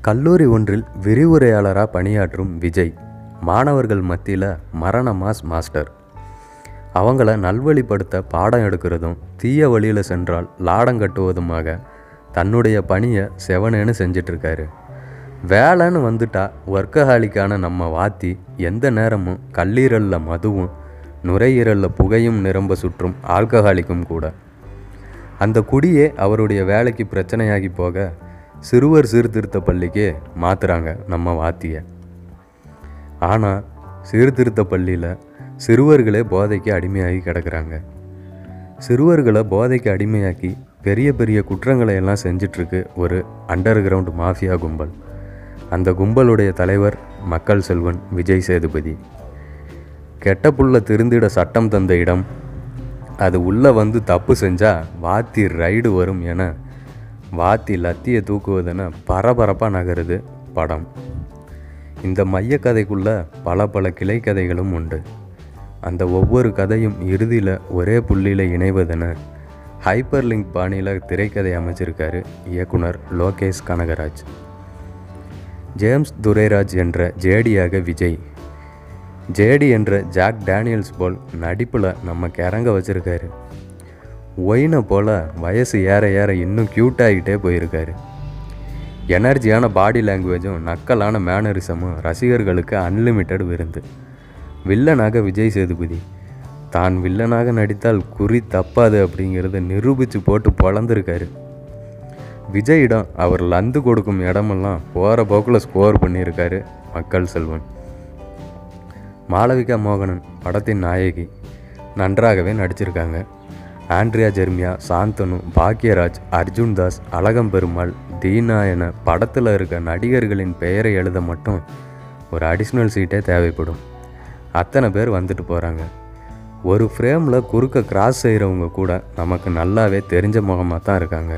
கல்லூரி ஒன்றில் விரிவுரையாளராக பணியாற்றும் விஜய் மாணவர்கள் மத்தியில் மரண மாஸ் மாஸ்டர் அவங்கள நல்வழிப்படுத்த பாடம் எடுக்கிறதும் தீய வழியில் சென்றால் லாடம் கட்டுவதுமாக தன்னுடைய பணியை செவனேன்னு செஞ்சிட்ருக்காரு வேலைன்னு வந்துட்டா ஒர்க்கஹாலிக்கான நம்ம வாத்தி எந்த நேரமும் கல்லீரலில் மதுவும் நுரையீரலில் புகையும் நிரம்ப சுற்றும் ஆல்கஹாலிக்கும் கூட அந்த குடியே அவருடைய வேலைக்கு பிரச்சனையாகி போக சிறுவர் சீர்திருத்த பள்ளிக்கு மாற்றுறாங்க நம்ம வாத்தியை ஆனால் சீர்திருத்த பள்ளியில் சிறுவர்களே போதைக்கு அடிமையாகி கிடக்குறாங்க சிறுவர்களை போதைக்கு அடிமையாக்கி பெரிய பெரிய குற்றங்களை எல்லாம் செஞ்சிட்ருக்கு ஒரு அண்டர் கிரவுண்ட் மாஃபியா கும்பல் அந்த கும்பலுடைய தலைவர் மக்கள் செல்வன் விஜய் சேதுபதி கெட்ட புள்ள திருந்திட சட்டம் தந்த இடம் அது உள்ளே வந்து தப்பு செஞ்சால் வாத்தி ரைடு வரும் என வாத்தி லத்தியை தூக்குவதென பரபரப்பாக நகருது படம் இந்த மைய கதைக்குள்ள பல பல கிளை கதைகளும் உண்டு அந்த ஒவ்வொரு கதையும் இறுதியில் ஒரே புள்ளியில் இணைவதென ஹைப்பர் லிங்க் பாணியில் திரைக்கதை அமைச்சிருக்காரு இயக்குனர் லோகேஷ் கனகராஜ் ஜேம்ஸ் துரைராஜ் என்ற ஜேடியாக விஜய் ஜேடி என்ற ஜாக் டேனியல்ஸ் போல் நடிப்பில் நம்ம கிறங்க வச்சுருக்காரு ஒயினை போல் வயசு ஏற ஏற இன்னும் க்யூட் ஆகிட்டே போயிருக்காரு எனர்ஜியான பாடி லாங்குவேஜும் நக்கலான மேனரிசமும் ரசிகர்களுக்கு அன்லிமிட்டெட் விருந்து வில்லனாக விஜய் சேதுபதி தான் வில்லனாக நடித்தால் குறி தப்பாது அப்படிங்கிறத நிரூபித்து போட்டு பொழந்திருக்காரு விஜயிடம் அவர் லந்து கொடுக்கும் இடமெல்லாம் போகிற போக்கில் ஸ்கோர் பண்ணியிருக்காரு மக்கள் செல்வன் மாளவிகா மோகனன் படத்தின் நாயகி நன்றாகவே நடிச்சிருக்காங்க ஆண்ட்ரியா ஜெர்மியா சாந்தனு பாக்யராஜ் அர்ஜுன் தாஸ் அழகம்பெருமாள் தீனா என படத்தில் இருக்க நடிகர்களின் பெயரை எழுத மட்டும் ஒரு அடிஷ்னல் சீட்டே தேவைப்படும் அத்தனை பேர் வந்துட்டு போகிறாங்க ஒரு ஃப்ரேமில் குறுக்க கிராஸ் செய்கிறவங்க கூட நமக்கு நல்லாவே தெரிஞ்ச முகமாக தான் இருக்காங்க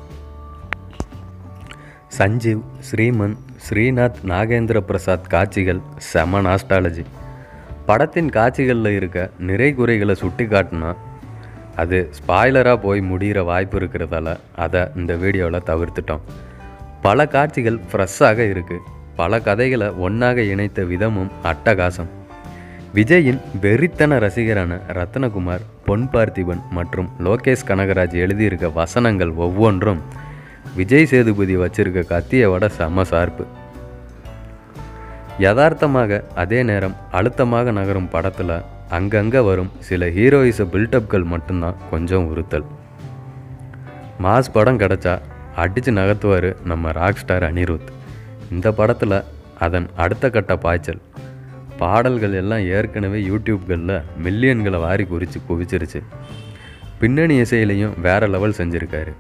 சஞ்சீவ் ஸ்ரீமன் ஸ்ரீநாத் நாகேந்திர பிரசாத் காட்சிகள் செம நாஸ்டாலஜி படத்தின் காட்சிகளில் இருக்க நிறை குறைகளை சுட்டி காட்டினா அது ஸ்பாய்லராக போய் முடிகிற வாய்ப்பு இருக்கிறதால அதை இந்த வீடியோவில் தவிர்த்துட்டோம் பல காட்சிகள் ஃப்ரெஷ்ஷாக இருக்குது பல கதைகளை ஒன்றாக இணைத்த விதமும் அட்டகாசம் விஜயின் வெறித்தன ரசிகரான ரத்னகுமார் பொன் பார்த்திபன் மற்றும் லோகேஷ் கனகராஜ் எழுதியிருக்க வசனங்கள் ஒவ்வொன்றும் விஜய் சேதுபதி வச்சிருக்க கத்தியை விட செம சார்பு யதார்த்தமாக அதே நேரம் அழுத்தமாக நகரும் படத்தில் அங்கங்கே வரும் சில ஹீரோயிஸ பில்டப்கள் மட்டும்தான் கொஞ்சம் உறுத்தல் மாஸ் படம் கிடச்சா அடித்து நகர்த்துவார் நம்ம ராக் ஸ்டார் அனிருத் இந்த படத்தில் அதன் அடுத்த கட்ட பாய்ச்சல் பாடல்கள் எல்லாம் ஏற்கனவே யூடியூப்களில் மில்லியன்களை வாரி குறித்து குவிச்சிருச்சு பின்னணி இசையிலையும் வேற லெவல் செஞ்சுருக்காரு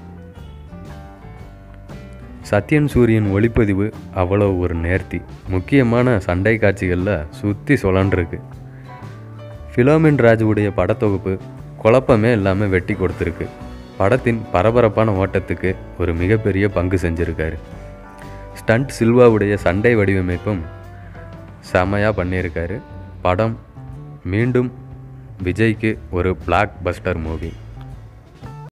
சத்யன் சூரியன் ஒளிப்பதிவு அவ்வளோ ஒரு நேர்த்தி முக்கியமான சண்டை காட்சிகளில் சுற்றி சுழன்றிருக்கு ஃபிலோமின் ராஜுவுடைய படத்தொகுப்பு குழப்பமே இல்லாமல் வெட்டி கொடுத்துருக்கு படத்தின் பரபரப்பான ஓட்டத்துக்கு ஒரு மிகப்பெரிய பங்கு செஞ்சுருக்காரு ஸ்டண்ட் சில்வாவுடைய சண்டை வடிவமைப்பும் செமையாக பண்ணியிருக்காரு படம் மீண்டும் விஜய்க்கு ஒரு பிளாக் பஸ்டர் மூவி